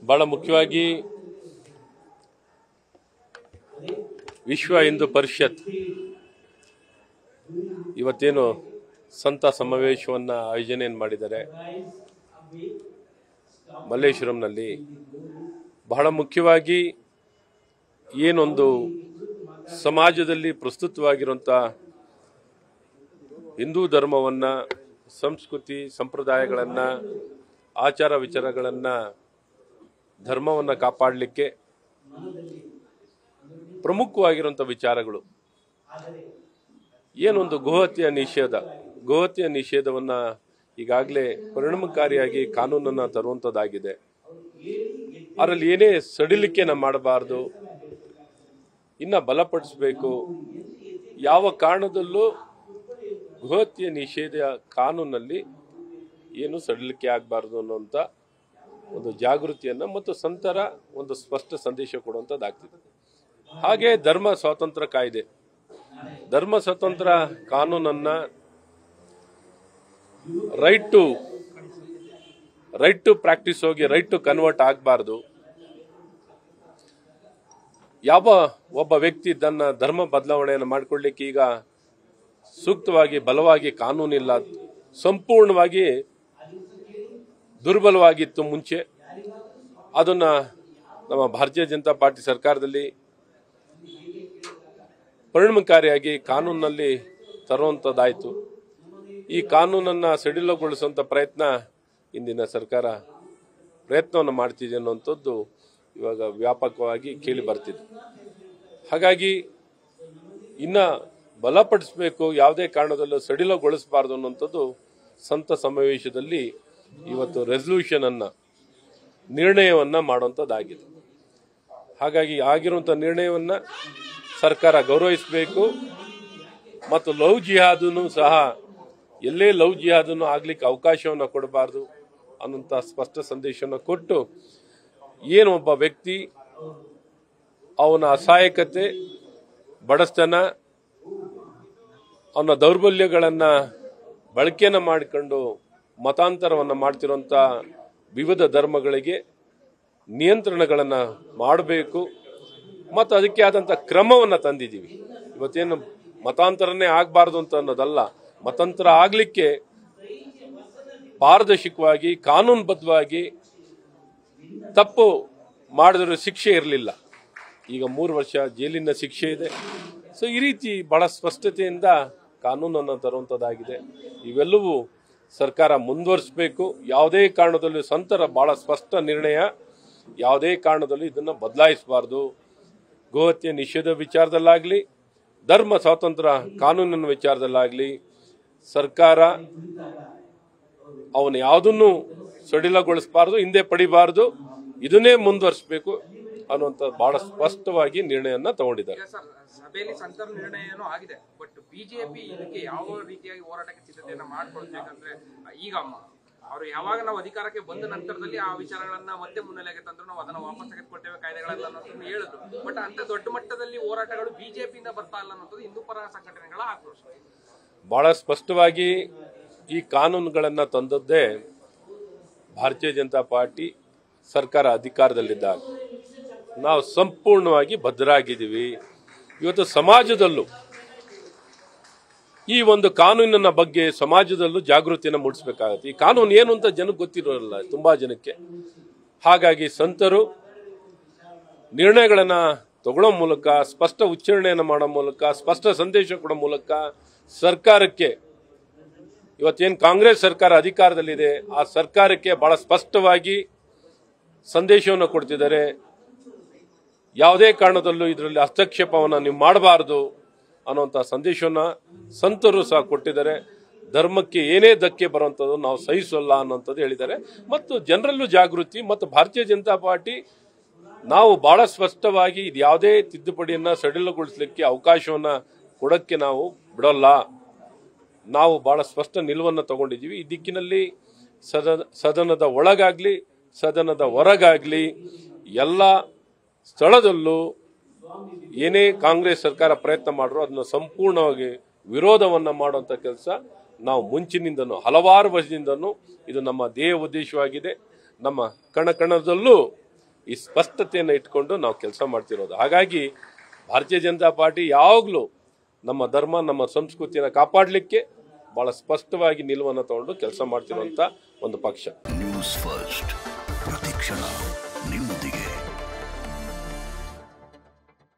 ಬಹಳ ಮುಖ್ಯವಾಗಿ ವಿಶ್ವ ಹಿಂದೂ ಪರಿಷತ್ ಇವತ್ತೇನು ಸಂತ ಸಮಾವೇಶವನ್ನ ಆಯೋಜನೆಯನ್ನು ಮಾಡಿದ್ದಾರೆ ಮಲ್ಲೇಶ್ವರಂನಲ್ಲಿ ಬಹಳ ಮುಖ್ಯವಾಗಿ ಏನೊಂದು ಸಮಾಜದಲ್ಲಿ ಪ್ರಸ್ತುತವಾಗಿರುವಂಥ ಹಿಂದೂ ಧರ್ಮವನ್ನ ಸಂಸ್ಕೃತಿ ಸಂಪ್ರದಾಯಗಳನ್ನ ಆಚಾರ ವಿಚಾರಗಳನ್ನ ಧರ್ಮವನ್ನ ಕಾಪಾಡಲಿಕ್ಕೆ ಪ್ರಮುಖವಾಗಿರುವಂಥ ವಿಚಾರಗಳು ಏನೊಂದು ಗೋಹತ್ಯೆ ನಿಷೇಧ ಗೋಹತ್ಯೆ ನಿಷೇಧವನ್ನ ಈಗಾಗಲೇ ಪರಿಣಾಮಕಾರಿಯಾಗಿ ಕಾನೂನನ್ನ ತರುವಂಥದ್ದಾಗಿದೆ ಅದರಲ್ಲಿ ಏನೇ ಸಡಿಲಿಕೆನ ಮಾಡಬಾರ್ದು ಇನ್ನ ಬಲಪಡಿಸಬೇಕು ಯಾವ ಕಾರಣದಲ್ಲೂ ಗೋಹತ್ಯೆ ನಿಷೇಧ ಕಾನೂನಲ್ಲಿ ಏನು ಸಡಿಲಿಕೆ ಆಗಬಾರ್ದು ಅನ್ನುವಂಥ ಒಂದು ಜಾಗೃತಿಯನ್ನ ಮತ್ತು ಸಂತರ ಒಂದು ಸ್ಪಷ್ಟ ಸಂದೇಶ ಕೊಡುವಂಥದ್ದಾಗ್ತಿದೆ ಹಾಗೆ ಧರ್ಮ ಸ್ವಾತಂತ್ರ್ಯ ಕಾಯ್ದೆ ಧರ್ಮ ಸ್ವತಂತ್ರ ಕಾನೂನನ್ನ right to right to practice ಹೋಗಿ ರೈಟ್ ಟು ಕನ್ವರ್ಟ್ ಆಗಬಾರ್ದು ಯಾವ ಒಬ್ಬ ವ್ಯಕ್ತಿ ತನ್ನ ಧರ್ಮ ಬದಲಾವಣೆಯನ್ನು ಮಾಡಿಕೊಳ್ಳಿಕ್ಕೆ ಈಗ ಸೂಕ್ತವಾಗಿ ಬಲವಾಗಿ ಕಾನೂನಿಲ್ಲ ಸಂಪೂರ್ಣವಾಗಿ ದುರ್ಬಲವಾಗಿತ್ತು ಮುಂಚೆ ಅದನ್ನ ನಮ್ಮ ಭಾರತೀಯ ಜನತಾ ಪಾರ್ಟಿ ಸರ್ಕಾರದಲ್ಲಿ ಪರಿಣಾಮಕಾರಿಯಾಗಿ ಕಾನೂನಿನಲ್ಲಿ ತರುವಂಥದ್ದಾಯಿತು ಈ ಕಾನೂನನ್ನು ಸಡಿಲಗೊಳಿಸುವಂಥ ಪ್ರಯತ್ನ ಇಂದಿನ ಸರ್ಕಾರ ಪ್ರಯತ್ನವನ್ನು ಮಾಡ್ತಿದೆ ಅನ್ನುವಂಥದ್ದು ಇವಾಗ ವ್ಯಾಪಕವಾಗಿ ಕೇಳಿ ಬರ್ತಿದೆ ಹಾಗಾಗಿ ಇನ್ನ ಬಲಪಡಿಸಬೇಕು ಯಾವುದೇ ಕಾರಣದಲ್ಲೂ ಸಡಿಲಗೊಳಿಸಬಾರ್ದು ಅನ್ನುವಂಥದ್ದು ಸಂತ ಸಮಾವೇಶದಲ್ಲಿ ಇವತ್ತು ರೆಸಲ್ಯೂಷನ್ ಅನ್ನ ನಿರ್ಣಯವನ್ನ ಮಾಡುವಂಥದ್ದಾಗಿದೆ ಹಾಗಾಗಿ ಆಗಿರುವಂಥ ನಿರ್ಣಯವನ್ನ ಸರ್ಕಾರ ಗೌರವಿಸಬೇಕು ಮತ್ತು ಲವ್ ಜಿಹಾದನ್ನು ಸಹ ಎಲ್ಲೇ ಲವ್ ಜಿಹಾದನ್ನು ಆಗ್ಲಿಕ್ಕೆ ಅವಕಾಶವನ್ನು ಕೊಡಬಾರ್ದು ಅನ್ನೋಂಥ ಸ್ಪಷ್ಟ ಸಂದೇಶವನ್ನು ಕೊಟ್ಟು ಏನು ಒಬ್ಬ ವ್ಯಕ್ತಿ ಅವನ ಅಸಹಾಯಕತೆ ಬಡಸ್ತನ ಅವನ ದೌರ್ಬಲ್ಯಗಳನ್ನು ಬಳಕೆಯನ್ನು ಮಾಡಿಕೊಂಡು ಮತಾಂತರವನ್ನು ಮಾಡ್ತಿರುವಂಥ ವಿವಿಧ ಧರ್ಮಗಳಿಗೆ ನಿಯಂತ್ರಣಗಳನ್ನು ಮಾಡಬೇಕು ಮತ್ತು ಅದಕ್ಕೆ ಆದಂಥ ಕ್ರಮವನ್ನು ತಂದಿದ್ದೀವಿ ಇವತ್ತೇನು ಮತಾಂತರನೇ ಆಗಬಾರ್ದು ಅಂತ ಅನ್ನೋದಲ್ಲ ಮತಾಂತರ ಆಗಲಿಕ್ಕೆ ಪಾರದರ್ಶಕವಾಗಿ ಕಾನೂನುಬದ್ಧವಾಗಿ ತಪ್ಪು ಮಾಡಿದ್ರೆ ಶಿಕ್ಷೆ ಇರಲಿಲ್ಲ ಈಗ ಮೂರು ವರ್ಷ ಜೈಲಿನ ಶಿಕ್ಷೆ ಇದೆ ಸೊ ಈ ರೀತಿ ಬಹಳ ಸ್ಪಷ್ಟತೆಯಿಂದ ಕಾನೂನನ್ನು ತರುವಂಥದ್ದಾಗಿದೆ ಇವೆಲ್ಲವೂ ಸರ್ಕಾರ ಮುಂದುವರಿಸಬೇಕು ಯಾವುದೇ ಕಾರಣದಲ್ಲೂ ಸಂತರ ಬಹಳ ಸ್ಪಷ್ಟ ನಿರ್ಣಯ ಯಾವುದೇ ಕಾರಣದಲ್ಲೂ ಇದನ್ನು ಬದಲಾಯಿಸಬಾರ್ದು ಗೋಹತ್ಯೆ ನಿಷೇಧ ವಿಚಾರದಲ್ಲಾಗಲಿ ಧರ್ಮ ಸ್ವಾತಂತ್ರ್ಯ ಕಾನೂನಿನ ವಿಚಾರದಲ್ಲಾಗಲಿ ಸರ್ಕಾರ ಅವನು ಯಾವುದನ್ನು ಸಡಿಲಗೊಳಿಸಬಾರ್ದು ಹಿಂದೆ ಪಡಿಬಾರ್ದು ಇದನ್ನೇ ಮುಂದುವರಿಸಬೇಕು ಅನ್ನುವಂಥ ಬಹಳ ಸ್ಪಷ್ಟವಾಗಿ ನಿರ್ಣಯನ ತಗೊಂಡಿದ್ದಾರೆ ಈಗ ಸರ್ ಸಭೆಯಲ್ಲಿ ಸಂತರ ನಿರ್ಣಯ ಏನೋ ಆಗಿದೆ ಬಟ್ ಬಿಜೆಪಿ ಇದಕ್ಕೆ ಯಾವ ರೀತಿಯಾಗಿ ಹೋರಾಟಕ್ಕೆ ಸಿದ್ಧತೆಯನ್ನ ಮಾಡ್ಕೊಳ್ಬೇಕಂದ್ರೆ ಈಗ ಅವರು ಯಾವಾಗ ನಾವು ಅಧಿಕಾರಕ್ಕೆ ಬಂದ ನಂತರದಲ್ಲಿ ಆ ವಿಚಾರಗಳನ್ನ ಮತ್ತೆ ಮುನ್ನೆಲೆಗೆ ತಂದ್ರು ನಾವು ಅದನ್ನ ವಾಪಸ್ ತೆಗೆದುಕೊಳ್ತೇವೆ ಕಾಯ್ದೆಗಳೆಲ್ಲ ಅನ್ನೋದನ್ನ ಹೇಳಿದ್ರು ಬಟ್ ಅಂತ ದೊಡ್ಡ ಮಟ್ಟದಲ್ಲಿ ಹೋರಾಟಗಳು ಬಿಜೆಪಿಯಿಂದ ಬರ್ತಾ ಇಲ್ಲ ಅನ್ನೋದು ಹಿಂದೂ ಪರ ಸಂಘಟನೆಗಳ ಆಕ್ರೋಶ ಬಹಳ ಸ್ಪಷ್ಟವಾಗಿ ಈ ಕಾನೂನುಗಳನ್ನು ತಂದದ್ದೇ ಭಾರತೀಯ ಜನತಾ ಪಾರ್ಟಿ ಸರ್ಕಾರ ಅಧಿಕಾರದಲ್ಲಿದ್ದಾಗ ನಾವು ಸಂಪೂರ್ಣವಾಗಿ ಭದ್ರಾಗಿದ್ದೀವಿ ಇವತ್ತು ಸಮಾಜದಲ್ಲೂ ಈ ಒಂದು ಕಾನೂನಿನ ಬಗ್ಗೆ ಸಮಾಜದಲ್ಲೂ ಜಾಗೃತಿಯನ್ನು ಮೂಡಿಸಬೇಕಾಗತ್ತೆ ಈ ಕಾನೂನು ಏನು ಅಂತ ಜನಕ್ಕೆ ಗೊತ್ತಿರೋಲ್ಲ ತುಂಬಾ ಜನಕ್ಕೆ ಹಾಗಾಗಿ ಸಂತರು ನಿರ್ಣಯಗಳನ್ನ ತಗೊಳ್ಳೋ ಮೂಲಕ ಸ್ಪಷ್ಟ ಉಚ್ಚಾರಣೆಯನ್ನು ಮಾಡೋ ಮೂಲಕ ಸ್ಪಷ್ಟ ಸಂದೇಶ ಕೊಡೋ ಮೂಲಕ ಸರ್ಕಾರಕ್ಕೆ ಇವತ್ತೇನು ಕಾಂಗ್ರೆಸ್ ಸರ್ಕಾರ ಅಧಿಕಾರದಲ್ಲಿದೆ ಆ ಸರ್ಕಾರಕ್ಕೆ ಬಹಳ ಸ್ಪಷ್ಟವಾಗಿ ಸಂದೇಶವನ್ನು ಕೊಡ್ತಿದ್ದಾರೆ ಯಾವುದೇ ಕಾರಣದಲ್ಲೂ ಇದರಲ್ಲಿ ಹಸ್ತಕ್ಷೇಪವನ್ನು ನೀವು ಮಾಡಬಾರದು ಅನ್ನುವಂಥ ಸಂದೇಶವನ್ನ ಸಂತರು ಸಹ ಕೊಟ್ಟಿದ್ದಾರೆ ಧರ್ಮಕ್ಕೆ ಏನೇ ಧಕ್ಕೆ ಬರುವಂಥದ್ದು ನಾವು ಸಹಿಸೋಲ್ಲ ಅನ್ನೋಂಥದ್ದು ಹೇಳಿದ್ದಾರೆ ಮತ್ತು ಜನರಲ್ಲೂ ಜಾಗೃತಿ ಮತ್ತು ಭಾರತೀಯ ಜನತಾ ಪಾರ್ಟಿ ನಾವು ಬಹಳ ಸ್ಪಷ್ಟವಾಗಿ ಇದು ಯಾವುದೇ ತಿದ್ದುಪಡಿಯನ್ನ ಸಡಿಲಗೊಳಿಸಲಿಕ್ಕೆ ಅವಕಾಶವನ್ನ ಕೊಡಕ್ಕೆ ನಾವು ಬಿಡೋಲ್ಲ ನಾವು ಬಹಳ ಸ್ಪಷ್ಟ ನಿಲುವನ್ನು ತಗೊಂಡಿದ್ದೀವಿ ಈ ದಿಕ್ಕಿನಲ್ಲಿ ಸದನ ಸದನದ ಒಳಗಾಗ್ಲಿ ಸದನದ ಹೊರಗಾಗ್ಲಿ ಎಲ್ಲ ಸ್ಥಳದಲ್ಲೂ ಏನೇ ಕಾಂಗ್ರೆಸ್ ಸರ್ಕಾರ ಪ್ರಯತ್ನ ಮಾಡ್ರು ಅದನ್ನ ಸಂಪೂರ್ಣವಾಗಿ ವಿರೋಧವನ್ನ ಮಾಡುವಂತ ಕೆಲಸ ನಾವು ಮುಂಚಿನಿಂದನೂ ಹಲವಾರು ವರ್ಷದಿಂದನೂ ಇದು ನಮ್ಮ ಧ್ಯೇಯ ಉದ್ದೇಶವಾಗಿದೆ ನಮ್ಮ ಕಣ ಕಣದಲ್ಲೂ ಈ ಸ್ಪಷ್ಟತೆಯನ್ನು ಇಟ್ಕೊಂಡು ನಾವು ಕೆಲಸ ಮಾಡ್ತಿರೋದು ಹಾಗಾಗಿ ಭಾರತೀಯ ಜನತಾ ಪಾರ್ಟಿ ಯಾವಾಗಲೂ ನಮ್ಮ ಧರ್ಮ ನಮ್ಮ ಸಂಸ್ಕೃತಿಯನ್ನು ಕಾಪಾಡಲಿಕ್ಕೆ ಬಹಳ ಸ್ಪಷ್ಟವಾಗಿ ನಿಲುವನ್ನು ತಗೊಂಡು ಕೆಲಸ ಮಾಡ್ತಿರುವಂತ ಒಂದು ಪಕ್ಷ ನ್ಯೂಸ್ ಫಸ್ಟ್ ಪ್ರತಿಕ್ಷಣ ನಿಮ್ಮೊಂದಿಗೆ